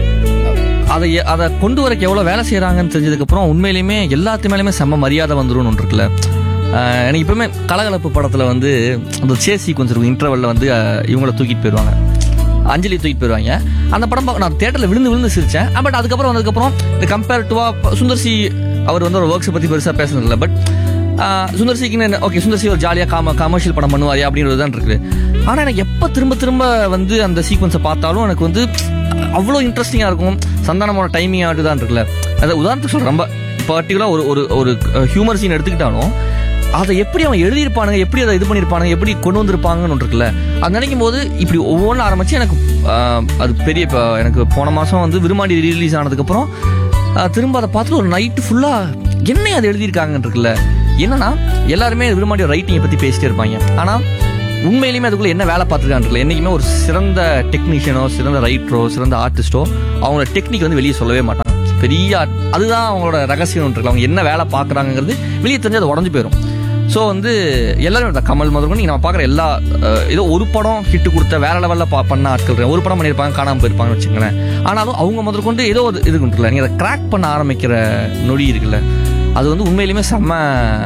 அதை எ- அதை கொண்டு வரக்கு எவ்வளோ வேலை செய்கிறாங்கன்னு தெரிஞ்சதுக்கப்புறம் உண்மையிலுமே எல்லாத்து மேலேயுமே செம்ம மரியாதை வந்துரும்னு ஒன்று இருக்குல்ல ஆ, எனக்கு இப்போவுமே கலகலப்பு படத்தில் வந்து அந்த சே சீக்வன்ஸ் இருக்கும் இன்டர்வலில் வந்து ஆ, இவங்கள தூக்கிட்டு போயிடுவாங்க அஞ்சலி தூக்கிட்டு போயிடுவாங்க அந்த படம் பார்க்க நான் தேட்டரில் விழுந்து விழுந்து சிரிச்சேன் பட் அதுக்கப்புறம் வந்ததுக்கப்புறம் இந்த கம்பேரிட்டிவாக சுந்தர்சி அவர் வந்து ஒரு ஒர்க்ஸை பற்றி பெருசாக பேசுனதில்ல பட் சுந்தர் சிக்குன்னு ஓகே சுந்தர் சி ஒரு ஜாலியாக காம கமர்ஷியல் படம் பண்ணுவார் அப்படின்றது தான் இருக்குது ஆனால் எனக்கு எப்போ திரும்ப திரும்ப வந்து அந்த சீக்வன்ஸை பார்த்தாலும் எனக்கு வந்து அவ்வளோ இன்ட்ரெஸ்டிங்காக இருக்கும் சந்தானமோட டைமிங் ஆட்டு தான் இருக்குல்ல அதை உதாரணத்துக்கு சொல்கிறேன் ரொம்ப பர்டிகுலராக ஒரு ஒரு ஒரு ஹியூமர் சீன் எடுத்துக்கிட்டாலும் அதை எப்படி அவன் எழுதியிருப்பானுங்க எப்படி அதை இது பண்ணியிருப்பானுங்க எப்படி கொண்டு வந்திருப்பாங்கன்னு ஒன்று இருக்குல்ல அது நினைக்கும் போது இப்படி ஒவ்வொன்றும் ஆரம்பிச்சு எனக்கு ஆஹ், அது பெரிய இப்போ எனக்கு போன மாதம் வந்து விரும்மாண்டி ரிலீஸ் ஆனதுக்கப்புறம் ஆஹ், திரும்ப அதை பார்த்துட்டு ஒரு நைட்டு ஃபுல்லாக என்ன அது எழுதியிருக்காங்கன்னு இருக்குல்ல என்னன்னா எல்லாருமே விரும்மாண்டிய ரைட்டிங்கை பற்றி பேசிட்டே இருப்பாங்க ஆனால் உண்மையிலுமே அதுக்குள்ள என்ன வேலை பார்த்துருக்காங்க என்னைக்குமே ஒரு சிறந்த டெக்னீஷியனோ சிறந்த ரைட்டரோ சிறந்த ஆர்டிஸ்டோ அவங்களோட டெக்னிக் வந்து வெளியே சொல்லவே மாட்டாங்க பெரிய art- அதுதான் அவங்களோட ரகசியம் இருக்குல்ல அவங்க என்ன வேலை பார்க்குறாங்கிறது வெளியே தெரிஞ்சு அது உடஞ்சு போயிடும் ஸோ வந்து எல்லாரும் இந்த கமல் முதல் நீங்க நம்ம பார்க்குற எல்லா அஹ், ஏதோ ஒரு படம் ஹிட் கொடுத்த வேற லெவலில் பா பண்ண ஆட்கள் இருக்காங்க. ஒரு படம் பண்ணியிருப்பாங்க காணாமல் போயிருப்பாங்கன்னு வச்சுங்களேன் ஆனாலும் அவங்க முதல் கொண்டு ஏதோ ஒரு இது இருக்குல்ல நீங்கள் அதை கிராக் பண்ண ஆரம்பிக்கிற நொடி இருக்குல்ல அது வந்து உண்மையிலுமே செம்ம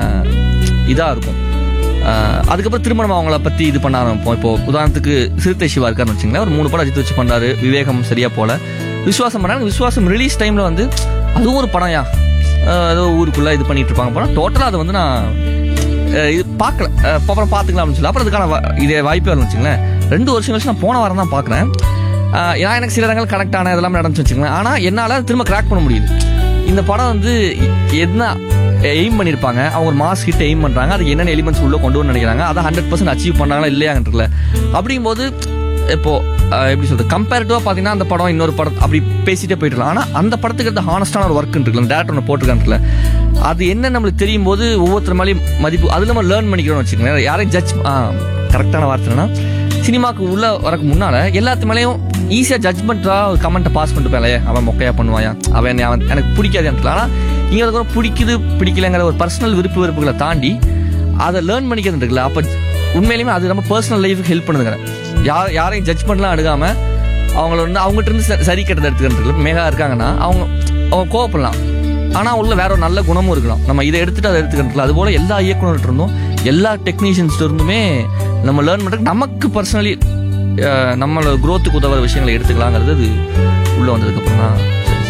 இதாக இருக்கும் ஆஹ் அதுக்கப்புறம் திரும்ப நம்ம அவங்கள பற்றி இது பண்ண ஆரம்பிப்போம் இப்போ உதாரணத்துக்கு சிறுத்தை சிவா இருக்காருன்னு வச்சுங்களேன் ஒரு மூணு படம் அஜித் வச்சு பண்ணாரு விவேகம் சரியா போல விஸ்வாசம் பண்ணாங்க விஸ்வாசம் ரிலீஸ் டைமில் வந்து அதுவும் ஒரு படம்யா ஆஹ் ஏதோ ஊருக்குள்ளே இது பண்ணிட்டு இருப்பாங்க படம் டோட்டலாக அது வந்து நான் ஆஹ் இது பார்க்கல ஆஹ் அப்புறம் பார்த்துக்கலாம் அப்படின்னு சொல்லி அப்புறம் அதுக்கான வா- இதே வாய்ப்பே வரணும் வச்சுங்களேன் ரெண்டு வருஷம் கழிச்சு நான் போன வாரம் தான் பார்க்குறேன் ஏன்னா எனக்கு சில இடங்கள் கனெக்ட் ஆன இதெல்லாம் நடந்துச்சு வச்சுங்களேன் ஆனால் என்னால் திரும்ப கிராக் பண்ண முடியுது இந்த படம் வந்து என்ன எய்ம் பண்ணியிருப்பாங்க அவங்க ஒரு மாஸ் கிட்ட எய்ம் பண்ணுறாங்க அது என்னென்ன எலிமெண்ட்ஸ் உள்ள கொண்டு வந்து நினைக்கிறாங்க அதை ஹண்ட்ரட் பர்சன்ட் அச்சீவ் பண்ணாங்களா இல்லையாங்கன்றல அப்படிங்கும்போது இப்போ அஹ், எப்படி சொல்றது கம்பேரிட்டிவாக பார்த்தீங்கன்னா அந்த படம் இன்னொரு படம் அப்படி பேசிட்டே போயிடலாம் ஆனால் அந்த படத்துக்கு எடுத்த ஹானஸ்டான ஒரு ஒர்க் இருக்குல்ல டேரக்டர் ஒன்று போட்டிருக்கான்ல அது என்ன நம்மளுக்கு தெரியும் போது ஒவ்வொருத்தர் மேலேயும் மதிப்பு அது நம்ம லேர்ன் பண்ணிக்கிறோம்னு வச்சுக்கோங்களேன் யாரையும் ஜட்ஜ் கரெக்டான வார்த்தை என்னன்னா சினிமாக்கு உள்ள வரக்கு முன்னால எல்லாத்து மேலேயும் ஈஸியாக ஜட்மெண்ட்டாக ஒரு கமெண்ட்டை பாஸ் பண்ணிட்டு போயலையே அவன் மொக்கையா பண்ணுவாயா அவன் என்னை- அவன் எனக்கு பிடிக்காது எனக்கு ஆனால் இங்கே அதுக்கப்புறம் பிடிக்குது பிடிக்கலங்கிற ஒரு பர்சனல் விருப்பு வெறுப்புகளை தாண்டி அதை லேர்ன் பண்ணிக்கிறது இருக்குல்ல அப்போ உண்மையிலுமே அது நம்ம பர்சனல் லைஃபுக்கு ஹெல்ப் பண்ணுதுங்க யார் யாரையும் ஜட்ஜ்மெண்ட்லாம் எடுக்காம அவங்கள வந்து அவங்ககிட்ட இருந்து ச- சரி கெட்டதை எடுத்துக்கிறது மேகா இருக்காங்கன்னா அவங்க அவங்க கோவப்படலாம் ஆனால் உள்ள வேற ஒரு நல்ல குணமும் இருக்கலாம் நம்ம இதை எடுத்துட்டு அதை எடுத்துக்கிறது அது போல எல்லா இயக்குனர்கிட்ட இருந்தும் எல்லா டெக்னீஷியன்ஸ்ல இருந்துமே நம்ம லேர்ன் பண்ணுறதுக்கு நமக்கு பர்சனலி நம்மளோட growth-க்கு உதவுற விஷயங்களை எடுத்துக்கலாங்கிறது அது உள்ள வந்ததுக்கப்புறம் தான்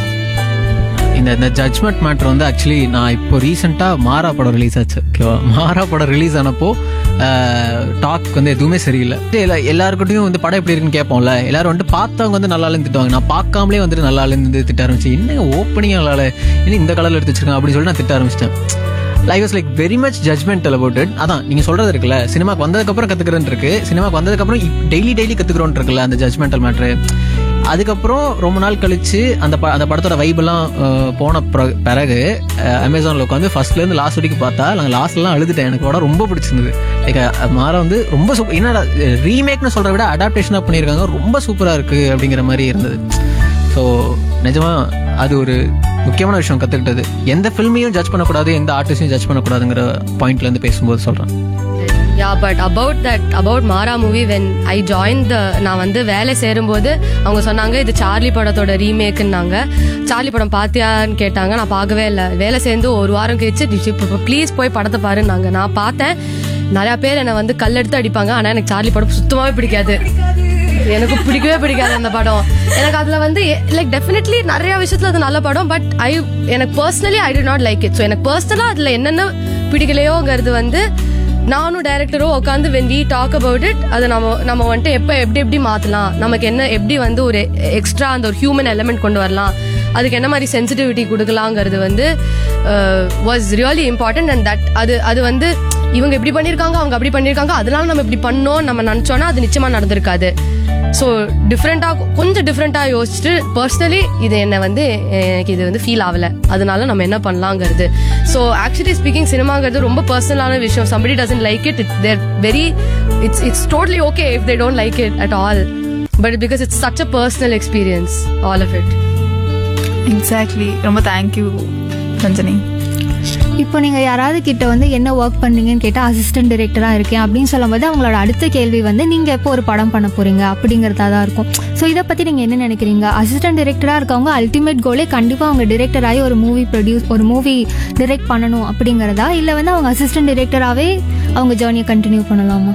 இந்த இந்த ஜட்மெண்ட் மேட்ரு வந்து ஆக்சுவலி நான் இப்போ ரீசெண்டாக மாறா படம் ரிலீஸ் ஆச்சு ஓகேவா மாறா படம் ரிலீஸ் ஆனப்போ டாக் வந்து எதுவுமே சரியில்லை எல்லா எல்லாருக்கிட்டையும் வந்து படம் எப்படி இருக்குன்னு கேட்போம்ல எல்லாரும் வந்துட்டு பார்த்தவங்க வந்து நல்லா இல்லைன்னு திட்டுவாங்க நான் பார்க்காமலே வந்துட்டு நல்லா இல்லைன்னு திட்ட ஆரம்பிச்சு என்ன ஓப்பனிங் நல்லா இல்லை என்ன இந்த கலரில் எடுத்து வச்சிருக்கேன் அப்படின்னு சொல்லி நான் திட்ட ஆரம்பிச்சிட்டேன் like was like very much judgemental about it அதான் நீங்க சொல்றது இருக்குல்ல சினிமாக்கு வந்ததுக்கப்புறம் கத்துக்கிறேன் இருக்கு சினிமாக்கு வந்ததுக்கப்புறம் டெய்லி டெய்லி கத்துக்கிறோம் இருக்குல்ல அந்த ஜட்மெண்டல் மேட்ரு அதுக்கப்புறம் ரொம்ப நாள் கழிச்சு அந்த ப அந்த படத்தோட வைபெல்லாம் போன பிற- பிறகு அமேசானில் உட்காந்து ஃபர்ஸ்ட்லேருந்து லாஸ்ட் வரைக்கும் பார்த்தா நாங்கள் லாஸ்ட்லாம் அழுதுட்டேன் எனக்கு படம் ரொம்ப பிடிச்சிருந்தது லைக் மாற வந்து ரொம்ப சூப்பர் என்னடா ரீமேக்னு சொல்கிறத விட அடாப்டேஷனாக பண்ணியிருக்காங்க ரொம்ப சூப்பராக இருக்குது அப்படிங்கிற மாதிரி இருந்தது ஸோ நிஜமா அது ஒரு முக்கியமான விஷயம் கற்றுக்கிட்டது எந்த ஃபில்மையும் ஜட்ஜ் பண்ணக்கூடாது எந்த ஆர்டிஸ்டையும் ஜட்ஜ் பண்ணக்கூடாதுங்கிற பாயிண்ட்லேருந்து பேசும்போது சொல்கிறேன் yeah but about that about Maara movie when I join the நான் வந்து வேலை சேரும்போது அவங்க சொன்னாங்க இது சார்லி படத்தோட ரீமேக்குன்னாங்க சார்லி படம் பார்த்தியான்னு கேட்டாங்க நான் பார்க்கவே இல்லை வேலை சேர்ந்து ஒரு வாரம் கழிச்சு ப்ளீஸ் போய் படத்தை பாருன்னாங்க நான் பார்த்தேன் நிறைய பேர் என்னை வந்து கல்லெடுத்து அடிப்பாங்க ஆனால் எனக்கு சார்லி படம் சுத்தமாகவே பிடிக்காது எனக்கு பிடிக்கவே பிடிக்காது அந்த படம் எனக்கு அதுல வந்து லைக் டெஃபினெட்லி நிறைய விஷயத்துல அது நல்ல படம் பட் ஐ எனக்கு personally I did not like it so எனக்கு பர்சனலா அதுல என்னென்ன பிடிக்கலையோங்கிறது வந்து நானும் டைரக்டரும் உட்காந்து when we talk about it அதை நம்ம நம்ம வந்துட்டு எப்போ எப்படி எப்படி மாற்றலாம் நமக்கு என்ன எப்படி வந்து ஒரு எக்ஸ்ட்ரா அந்த ஒரு ஹியூமன் எலமெண்ட் கொண்டு வரலாம் அதுக்கு என்ன மாதிரி சென்சிட்டிவிட்டி கொடுக்கலாங்கிறது வந்து was really important and that அது அது வந்து இவங்க இப்படி பண்ணியிருக்காங்க அவங்க அப்படி பண்ணியிருக்காங்க அதனால நம்ம இப்படி பண்ணோம் நம்ம நினச்சோன்னா அது நிச்சயமா நடந்திருக்காது ஸோ டிஃப்ரெண்ட்டாக கொஞ்சம் டிஃப்ரெண்ட்டாக யோசிச்சுட்டு பர்சனலி இது என்னை வந்து எனக்கு இது வந்து ஃபீல் ஆகலை அதனால நம்ம என்ன பண்ணலாங்கிறது ஸோ ஆக்சுவலி ஸ்பீக்கிங் சினிமாங்கிறது ரொம்ப பர்சனலான விஷயம் somebody doesn't like it it there very it's it's totally okay if they don't like it at all but because it's such a personal experience all of it exactly ரொம்ப தேங்க்யூ ரஞ்சனி இப்போ நீங்கள் யாராவது கிட்ட வந்து என்ன ஒர்க் பண்ணீங்கன்னு கேட்டால் அசிஸ்டன்ட் டைரக்டராக இருக்கேன் அப்படின்னு சொல்லும்போது அவங்களோட அடுத்த கேள்வி வந்து நீங்கள் எப்போ ஒரு படம் பண்ண போகிறீங்க அப்படிங்கிறதா தான் இருக்கும் ஸோ இதை பற்றி நீங்கள் என்ன நினைக்கிறீங்க அசிஸ்டன்ட் டைரக்டராக இருக்கவங்க அல்டிமேட் கோலே கண்டிப்பாக அவங்க டிரெக்டர் ஆகி ஒரு மூவி ப்ரொடியூஸ் ஒரு மூவி டிரெக்ட் பண்ணணும் அப்படிங்கிறதா இல்லை வந்து அவங்க அசிஸ்டன்ட் டைரக்டராகவே அவங்க ஜேர்னியை கண்டினியூ பண்ணலாமா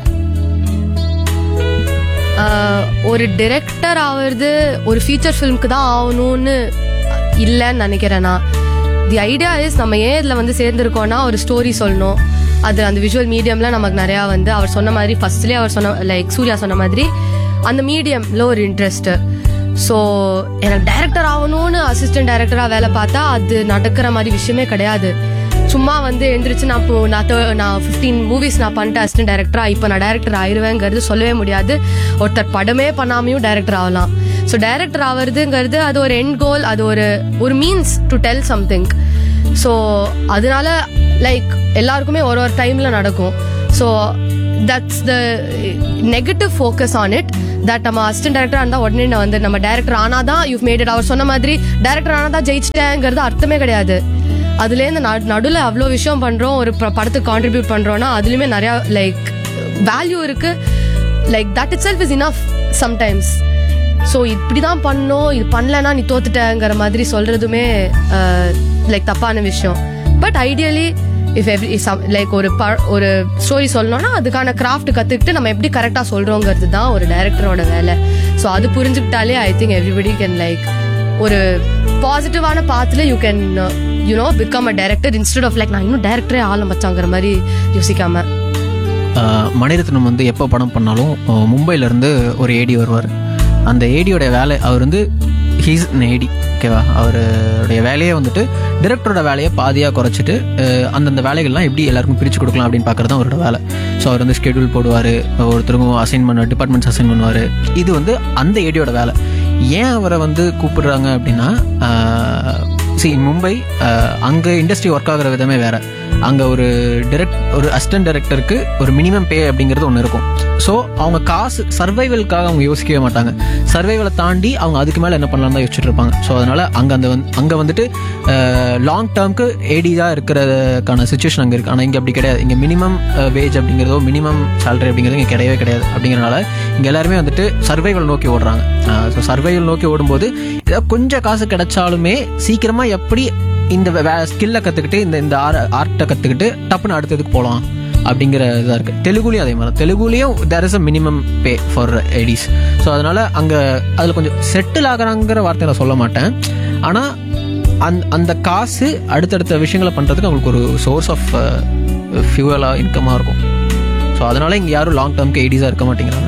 ஆஹ் ஒரு டிரெக்டர் ஆகிறது ஒரு ஃபீச்சர் ஃபிலிம்க்கு தான் ஆகணும்னு இல்லைன்னு நினைக்கிறேன் நான் தி ஐடியா இஸ் நம்ம ஏன் இதில் வந்து சேர்ந்துருக்கோம்னா ஒரு ஸ்டோரி சொல்லணும் அது அந்த விஷுவல் மீடியம்ல நமக்கு நிறையா வந்து அவர் சொன்ன மாதிரி ஃபர்ஸ்ட்லேயே அவர் சொன்ன லைக் சூர்யா சொன்ன மாதிரி அந்த மீடியம்ல ஒரு இன்ட்ரெஸ்ட் ஸோ எனக்கு டைரக்டர் ஆகணும்னு அசிஸ்டன்ட் டைரக்டரா வேலை பார்த்தா அது நடக்கிற மாதிரி விஷயமே கிடையாது சும்மா வந்து எந்திரிச்சு நான் இப்போ நான் thir- நான் ஃபிஃப்டீன் மூவிஸ் நான் பண்ணிட்டேன் அசிஸ்டன்ட் டைரக்டரா இப்போ நான் டைரக்டர் ஆயிருவேங்கிறது சொல்லவே முடியாது ஒருத்தர் படமே பண்ணாமையும் டைரக்டர் ஆகலாம் ஸோ டைரக்டர் ஆவறதுங்கிறது அது ஒரு எண்ட் கோல் அது ஒரு ஒரு means to tell something so அதனால லைக் எல்லாருக்குமே ஒரு ஒரு டைம்ல நடக்கும் so that's the negative focus on it that நம்ம அசிஸ்டன்ட் டேரக்டர் இருந்தால் உடனே நான் வந்து நம்ம டேரக்டர் ஆனாதான் யூ மேட் இட் அவர் சொன்ன மாதிரி டேரக்டர் ஆனாதான் ஜெயிச்சிட்டேங்கிறது அர்த்தமே கிடையாது அதுலேருந்து நடுவில் அவ்வளோ விஷயம் பண்ணுறோம் ஒரு ப- படத்துக்கு கான்ட்ரிபியூட் பண்ணுறோன்னா அதுலேயுமே நிறையா லைக் வேல்யூ இருக்கு like that itself is enough sometimes so இப்படி தான் பண்ணோம் இது பண்ணலன்னா நீ தோத்துட்டேங்கிற மாதிரி சொல்றதுமே லைக் தப்பான விஷயம் but ideally if every like ஒரு ப ஒரு ஸ்டோரி சொல்லணும்னா அதுக்கான கிராஃப்ட் கற்றுக்கிட்டு நம்ம எப்படி கரெக்டாக சொல்கிறோங்கிறது தான் ஒரு டைரக்டரோட வேலை ஸோ அது புரிஞ்சுக்கிட்டாலே I think everybody can like ஒரு பாசிட்டிவான பாத்தில் you can you know become a director instead of like நான் இன்னும் டைரக்டரே ஆள மச்சாங்கிற மாதிரி யோசிக்காம ஆஹ் மணிரத்னம் வந்து எப்போ படம் பண்ணாலும் ஆஹ் மும்பைல இருந்து ஒரு ஏடி வருவார் அந்த ஏடியோட வேலை அவர் வந்து ஹீஸ் ஏடி ஓகேவா அவருடைய வேலையே வந்துட்டு டிரெக்டரோட வேலையை பாதியாக குறைச்சிட்டு ஆஹ் அந்தந்த வேலைகள்லாம் எப்படி எல்லாருக்கும் பிரித்து கொடுக்கலாம் அப்படின்னு பார்க்குறது தான் அவரோட வேலை ஸோ அவர் வந்து ஸ்கெடியூல் போடுவார் ஒருத்தருக்கும் அசைன் பண்ண டிபார்ட்மெண்ட்ஸ் அசைன் பண்ணுவார் இது வந்து அந்த ஏடியோட வேலை ஏன் அவரை வந்து கூப்பிடுறாங்க அப்படின்னா சி மும்பை அங்கே இண்டஸ்ட்ரி ஒர்க் ஆகுற விதமே வேற அங்கே ஒரு டிரெக்ட் ஒரு அசிஸ்டன்ட் டைரக்டருக்கு ஒரு மினிமம் பே அப்படிங்கிறது ஒன்று இருக்கும் ஸோ அவங்க காசு சர்வைவலுக்காக அவங்க யோசிக்கவே மாட்டாங்க சர்வைவலை தாண்டி அவங்க அதுக்கு மேலே என்ன பண்ணலாம் தான் யோசிச்சுட்டு இருப்பாங்க ஸோ அதனால அங்கே அந்த வந்து அங்கே வந்துட்டு லாங் டேர்ம்க்கு ஏடியாக இருக்கிறதுக்கான சுச்சுவேஷன் அங்கே இருக்குது ஆனால் இங்கே அப்படி கிடையாது இங்கே மினிமம் வேஜ் அப்படிங்கிறதோ மினிமம் சேலரி அப்படிங்கிறது இங்கே கிடையவே கிடையாது அப்படிங்கிறனால இங்கே எல்லாருமே வந்துட்டு சர்வைவல் நோக்கி ஓடுறாங்க ஸோ சர்வைவல் நோக்கி ஓடும்போது ஏதாவது கொஞ்சம் காசு கிடைச்சாலுமே சீக்கிரமாக எப்படி இந்த ஸ்கில்லை கற்றுக்கிட்டு இந்த இந்த ஆர்ட்டை கற்றுக்கிட்டு டப்புன்னு அடுத்ததுக்கு போகலாம் அப்படிங்கிற இதாக இருக்குது தெலுங்குலையும் அதே மாதிரி தெலுங்குலையும் there is a minimum pay for ADs so அதனால் அங்கே அதில் கொஞ்சம் செட்டில் ஆகுறாங்கிற வார்த்தை நான் சொல்ல மாட்டேன் ஆனால் அந்த அந்த காசு அடுத்தடுத்த விஷயங்களை பண்ணுறதுக்கு அவங்களுக்கு ஒரு சோர்ஸ் ஆஃப் ஃபியூவலாக இன்கமாக இருக்கும் ஸோ அதனால இங்கே யாரும் லாங் டேர்ம்க்கு எடிஸாக இருக்க மாட்டேங்கிறாங்க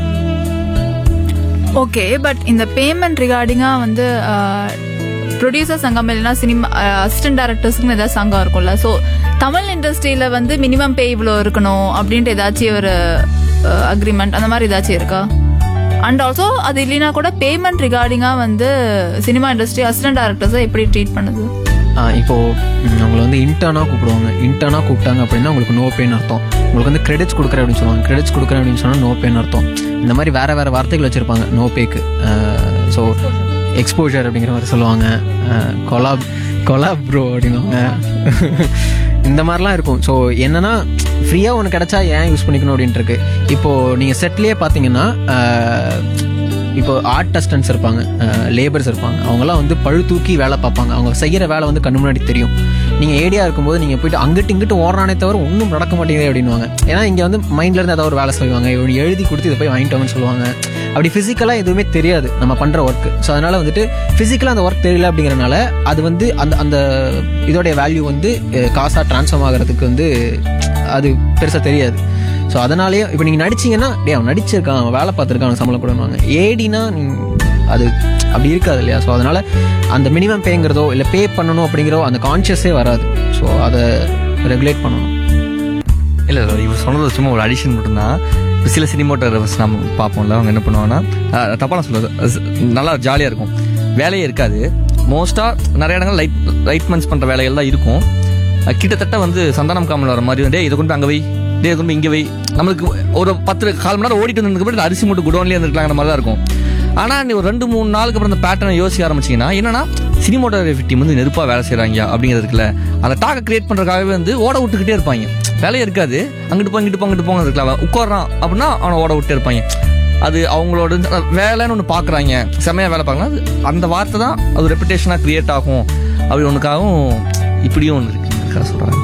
ஓகே பட் இந்த பேமெண்ட் ரிகார்டிங்காக வந்து ப்ரொடியூசர் சங்கம் இல்லைன்னா சினிமா அசிஸ்டன்ட் டேரக்டர்ஸ்க்கு ஏதாவது சங்கம் இருக்கும்ல ஸோ தமிழ் இண்டஸ்ட்ரியில வந்து மினிமம் பே இவ்வளோ இருக்கணும் அப்படின்ட்டு ஏதாச்சும் ஒரு அக்ரிமெண்ட் அந்த மாதிரி ஏதாச்சும் இருக்கா அண்ட் ஆல்சோ அது இல்லைனா கூட பேமெண்ட் ரிகார்டிங்காக வந்து சினிமா இண்டஸ்ட்ரி அசிஸ்டன்ட் டேரக்டர்ஸை எப்படி ட்ரீட் பண்ணுது ஆஹ் இப்போ ம், அவங்கள வந்து இன்டர்னாக கூப்பிடுவாங்க இன்டர்னாக கூப்பிட்டாங்க அப்படின்னா உங்களுக்கு நோ பேன் அர்த்தம் உங்களுக்கு வந்து கிரெடிட்ஸ் கொடுக்குறேன் அப்படின்னு சொல்லுவாங்க கிரெடிட்ஸ் கொடுக்குறேன் அப்படின்னு சொன்னால் நோ பேன் அர்த்தம் இந்த மாதிரி வேற வேற வார்த்தைகள் வச்சிருப்பாங்க நோ பேக்கு ஸோ எக்ஸ்போஜர் அப்படிங்கிற மாதிரி சொல்லுவாங்க கொலாப் கொலாப் ப்ரோ அப்படின்னுவாங்க இந்த மாதிரிலாம் இருக்கும் ஸோ என்னன்னா ஃப்ரீயாக ஒன்று கிடைச்சா ஏன் யூஸ் பண்ணிக்கணும் அப்படின்ட்டு இருக்கு இப்போ நீங்கள் செட்லேயே பார்த்தீங்கன்னா ஆஹ், இப்போ ஆர்ட் அசிஸ்டன்ஸ் இருப்பாங்க லேபர்ஸ் இருப்பாங்க அவங்கெல்லாம் வந்து பழு தூக்கி வேலை பார்ப்பாங்க அவங்க செய்கிற வேலை வந்து கண்ணு முன்னாடி தெரியும் நீங்கள் ஏடியா இருக்கும்போது நீங்கள் போயிட்டு அங்கிட்டு இங்கிட்டு ஓடுறானே தவிர ஒன்றும் நடக்க மாட்டேங்குது அப்படின்வாங்க ஏன்னா இங்கே வந்து மைண்ட்ல இருந்து ஏதாவது ஒரு வேலை செய்வாங்க இவங்க எழுதி கொடுத்து இதை போய் வாங்கிட்டு வாங்கன்னு சொல்லுவாங்க அப்படி ஃபிசிக்கலாக எதுவுமே தெரியாது நம்ம பண்ணுற ஒர்க் ஸோ அதனால வந்துட்டு ஃபிசிக்கலாக அந்த ஒர்க் தெரியல அப்படிங்கிறனால அது வந்து அந்த அந்த இதோடைய வேல்யூ வந்து அஹ், காசா ட்ரான்ஸ்ஃபார்ம் ஆகிறதுக்கு வந்து அது பெருசாக தெரியாது ஸோ அதனாலேயே இப்போ நீங்கள் நடிச்சீங்கன்னா டே அவன் நடிச்சிருக்கான் அவன் வேலை பார்த்துருக்கான் அவன் சம்பளம் கொடுவாங்க ஏடினா அது அப்படி இருக்காது இல்லையா ஸோ அதனால அந்த மினிமம் பேங்கிறதோ இல்லை பே பண்ணணும் அப்படிங்கிறோ அந்த கான்ஷியஸே வராது ஸோ அதை ரெகுலேட் பண்ணணும் இல்லை இல்லை இவர் சொன்னது சும்மா ஒரு அடிஷன் மட்டும்தான் இப்போ சில சினிமோட்டோகிராஃபர்ஸ் நம்ம பார்ப்போம்ல அவங்க என்ன பண்ணுவாங்கன்னா அஹ், தப்பா நான் சொல்லுது அது நல்லா ஜாலியாக இருக்கும் வேலையே இருக்காது மோஸ்ட்டாக நிறைய இடங்கள் லைட் லைட்மெண்ட்ஸ் பண்ணுற வேலைகள் தான் இருக்கும் அஹ், கிட்டத்தட்ட வந்து சந்தானம் காமல் வர மாதிரி டே இதை கொண்டு போய் அங்கே வை டே இதை கொண்டு போய் இங்கே வை நம்மளுக்கு ஒரு பத்து கால் மணி நேரம் ஓடிட்டு வந்ததுக்கு அப்புறம் இந்த அரிசி மூட்டை குடோன்லேயே இருந்துருக்கலாங்கிற மாதிரி தான் இருக்கும் ஆனால் நீ ஒரு ரெண்டு மூணு நாளுக்கு அப்புறம் அந்த பேட்டர்னை யோசிக்க ஆரம்பிச்சிங்கன்னா என்னன்னா சினிமோட்டோகிராஃபி டீம் வந்து நெருப்பாக வேலை செய்கிறாங்க அப்படிங்கிறதுக்குல அந்த டாக்கை கிரியேட் பண்ணுறதுக்காகவே வந்து ஓட விட்டுக்கிட்டே இருப்பாங்க வேலையே இருக்காது அங்கிட்டு போ இங்கிட்டு போ அங்கிட்டு போங்க இருக்குல்ல அவன் உட்காரான் அப்படின்னா அவனை ஓட விட்டே இருப்பாங்க அது அவங்களோட இந்த வேலைன்னு ஒன்று பார்க்குறாங்க செம்மையாக வேலை பார்க்கலாம் அது அந்த வார்த்தை தான் அது ரெப்புடேஷனாக கிரியேட் ஆகும் அப்படி ஒன்றுக்காகவும் இப்படியும் ஒன்று இருக்குன்னு சொல்கிறாங்க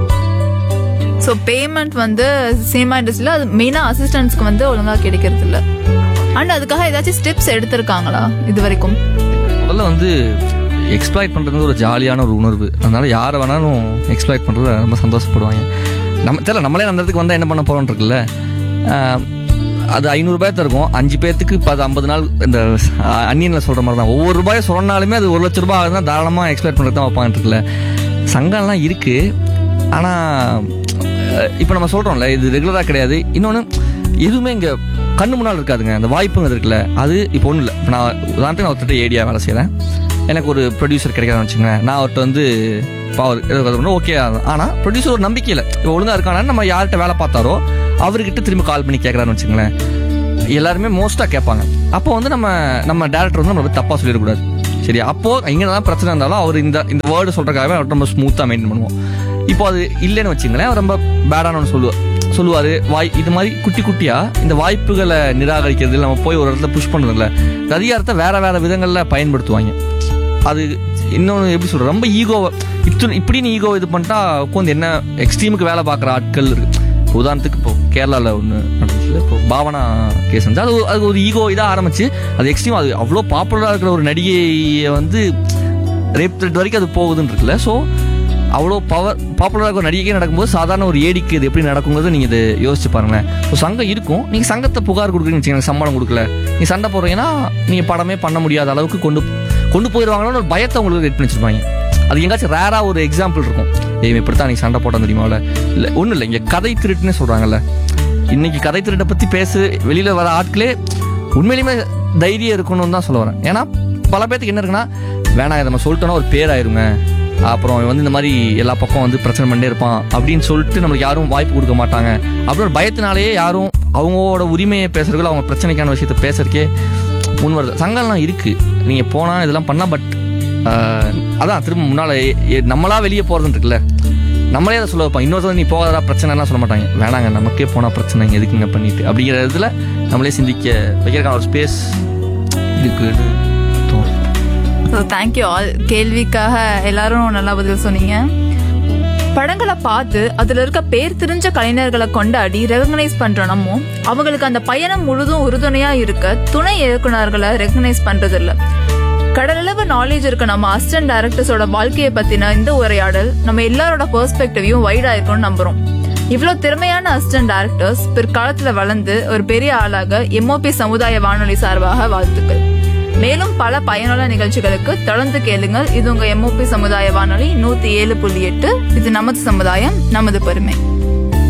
ஸோ பேமெண்ட் வந்து சினிமா இண்டஸ்ட்ரியில் அது மெயினாக அசிஸ்டன்ட்ஸ்க்கு வந்து ஒழுங்காக கிடைக்கிறது இல்லை அண்ட் அதுக்காக ஏதாச்சும் ஸ்டெப்ஸ் எடுத்திருக்காங்களா இது வரைக்கும் முதல்ல வந்து எக்ஸ்ப்ளாய்ட் பண்ணுறது ஒரு ஜாலியான ஒரு உணர்வு அதனால யாரை வேணாலும் எக்ஸ்ப்ளாய்ட் பண்ணுறது ரொம்ப சந்தோஷப்படுவாங்க நம்ம தெரியல நம்மளே அந்த இடத்துக்கு வந்தால் என்ன பண்ண போகிறோம் இருக்குல்ல ஆஹ் அது ஐநூறுபாய் தான் இருக்கும் அஞ்சு பேர்த்துக்கு இப்போ அது ஐம்பது நாள் இந்த அன்னியனில் சொல்கிற மாதிரி தான் ஒவ்வொரு ரூபாய் சொன்னாலுமே அது ஒரு லட்ச ரூபாய் ஆகுதுன்னா தாராளமாக எக்ஸ்பெக்ட் பண்ணுறது தான் வைப்பாங்க இருக்குல்ல சங்கம்லாம் இருக்குது ஆனால் இப்போ நம்ம சொல்கிறோம்ல இது ரெகுலராக கிடையாது இன்னொன்று எதுவுமே இங்கே கண்ணு முன்னால் இருக்காதுங்க அந்த வாய்ப்புங்க இருக்குல்ல அது இப்போ ஒன்றும் இல்லை இப்போ நான் உதாரணத்துக்கு நான் ஒருத்தர் ஏடியா வேலை செய்கிறேன் எனக்கு ஒரு ப்ரொடியூசர் கிடைக்காதுன்னு வச்சுக்கோங்களேன் நான் அவர்கிட்ட வந்து பவர் ஓகே ஆனால் ப்ரொடியூசர் ஒரு நம்பிக்கை இல்லை இப்போ ஒழுங்காக இருக்கானா நம்ம யார்கிட்ட வேலை பார்த்தாரோ அவர்கிட்ட திரும்ப கால் பண்ணி கேட்குறான்னு வச்சுங்களேன் எல்லாருமே மோஸ்ட்டாக கேட்பாங்க அப்போ வந்து நம்ம நம்ம டேரக்டர் வந்து நம்ம தப்பாக சொல்லிடக்கூடாது சரி அப்போ இங்கே தான் பிரச்சனை இருந்தாலும் அவர் இந்த இந்த வேர்டு சொல்கிறக்காகவே அவர் ரொம்ப ஸ்மூத்தாக மெயின்டைன் பண்ணுவோம் இப்போ அது இல்லைன்னு வச்சுங்களேன் அவர் ரொம்ப பேடானு சொல்லுவார் சொல்லுவார் வாய் இது மாதிரி குட்டி குட்டியாக இந்த வாய்ப்புகளை நிராகரிக்கிறது நம்ம போய் ஒரு இடத்துல புஷ் பண்ணுறதுல இந்த அதிகாரத்தை வேற வேற விதங்களில் பயன்படுத்துவாங்க அது இன்னொன்று எப்படி சொல்கிறது ரொம்ப ஈகோவை இத்தனை இப்படின்னு ஈகோ இது பண்ணிட்டா உட்காந்து என்ன எக்ஸ்ட்ரீமுக்கு வேலை பார்க்குற ஆட்கள் இருக்கு இப்போ உதாரணத்துக்கு இப்போ கேரளாவில் ஒன்று நடந்துச்சு இப்போ பாவனா கேஸ் வந்து அது ஒரு- அது ஒரு ஈகோ இதாக ஆரம்பிச்சு அது எக்ஸ்ட்ரீம் அது அவ்வளோ பாப்புலராக இருக்கிற ஒரு நடிகையை வந்து ரேப் த்ரெட் வரைக்கும் அது போகுதுன்னு இருக்குல்ல ஸோ அவ்வளோ பவர் பாப்புலராக இருக்கிற நடிகை நடக்கும்போது சாதாரண ஒரு ஏடிக்கு இது எப்படி நடக்குங்கிறது நீங்கள் இதை யோசிச்சு பாருங்களேன் ஸோ சங்கம் இருக்கும் நீங்கள் சங்கத்தை புகார் கொடுக்குறீங்கன்னு வச்சுக்கோங்க சம்பளம் கொடுக்கல நீங்கள் சண்டை போடுறீங்கன்னா நீங்கள் படமே பண்ண முடியாத அளவுக்கு கொண்டு கொண்டு போயிடுவாங்களோன்னு ஒரு பயத்தை உங்களுக்கு ரெட் பண்ணி வச்சிருப்பாங்க அது எங்காச்சும் ரேராக ஒரு எக்ஸாம்பிள் இருக்கும் ஏய் இப்படி தான் நீங்கள் சண்டை போட தெரியுமாவில் இல்லை ஒன்றும் இல்லை இங்கே கதை திருட்டுன்னு சொல்கிறாங்கல்ல இன்னைக்கு கதை திருட்டை பற்றி பேசு வெளியில் வர ஆட்களே உண்மையிலுமே தைரியம் இருக்கணும்னு தான் சொல்ல வரேன் ஏன்னா பல பேத்துக்கு என்ன இருக்குன்னா வேணாம் இதை நம்ம சொல்லிட்டோன்னா ஒரு பேர் ஆயிருங்க அப்புறம் இவன் வந்து இந்த மாதிரி எல்லா பக்கம் வந்து பிரச்சனை பண்ணிட்டே இருப்பான் அப்படின்னு சொல்லிட்டு நம்மளுக்கு யாரும் வாய்ப்பு கொடுக்க மாட்டாங்க அப்படி ஒரு பயத்தினாலேயே யாரும் அவங்களோட உரிமையை பேசுறதுல அவங்க பிரச்சனைக்கான விஷயத்த பேசுறதுக்கே முன் வருது சங்கம்லாம் இருக்கு நீங்க போனா இதெல்லாம் பண்ணா பட் அதான் திரும்ப முன்னால எ- எ- நம்மளா வெளியே போறதுன்னு இருக்குல்ல நம்மளே அதை சொல்ல வைப்பாங்க இன்னொருத்தர் நீ போகாதடா பிரச்சனைலாம் சொல்ல மாட்டாங்க வேணாங்க நமக்கே போனா பிரச்சனை இங்க எதுக்குங்க பண்ணிட்டு அப்படிங்கிற இதுல நம்மளே சிந்திக்க வைக்கிறதுக்கான ஒரு ஸ்பேஸ் இருக்குன்னு தோணும் ஸோ தேங்க்யூ ஆல் கேள்விக்காக எல்லாரும் நல்லா பதில் சொன்னீங்க படங்களை பார்த்து அதுல இருக்க பேர் தெரிஞ்ச கலைஞர்களை கொண்டாடி ரெகக்னைஸ் பண்ற நம்ம அவங்களுக்கு அந்த பயணம் முழுதும் உறுதுணையா இருக்க துணை இயக்குனர்களை ரெகக்னைஸ் பண்றது இல்ல கடலளவு நாலேஜ் இருக்க நம்ம அசிஸ்டன்ட் டைரக்டர்ஸோட வாழ்க்கையை பத்தின இந்த உரையாடல் நம்ம எல்லாரோட பெர்ஸ்பெக்டிவையும் வைடா இருக்கும்னு நம்புறோம் இவ்வளவு திறமையான அசிஸ்டன்ட் டைரக்டர்ஸ் பிற்காலத்துல வளர்ந்து ஒரு பெரிய ஆளாக எம்ஓபி சமுதாய வானொலி சார்பாக வாழ்த்துக்கள் மேலும் பல பயனுள்ள நிகழ்ச்சிகளுக்கு தொடர்ந்து கேளுங்கள் இது உங்க எம்ஓபி சமுதாய வானொலி நூத்தி ஏழு புள்ளி எட்டு இது நமது சமுதாயம் நமது பெருமை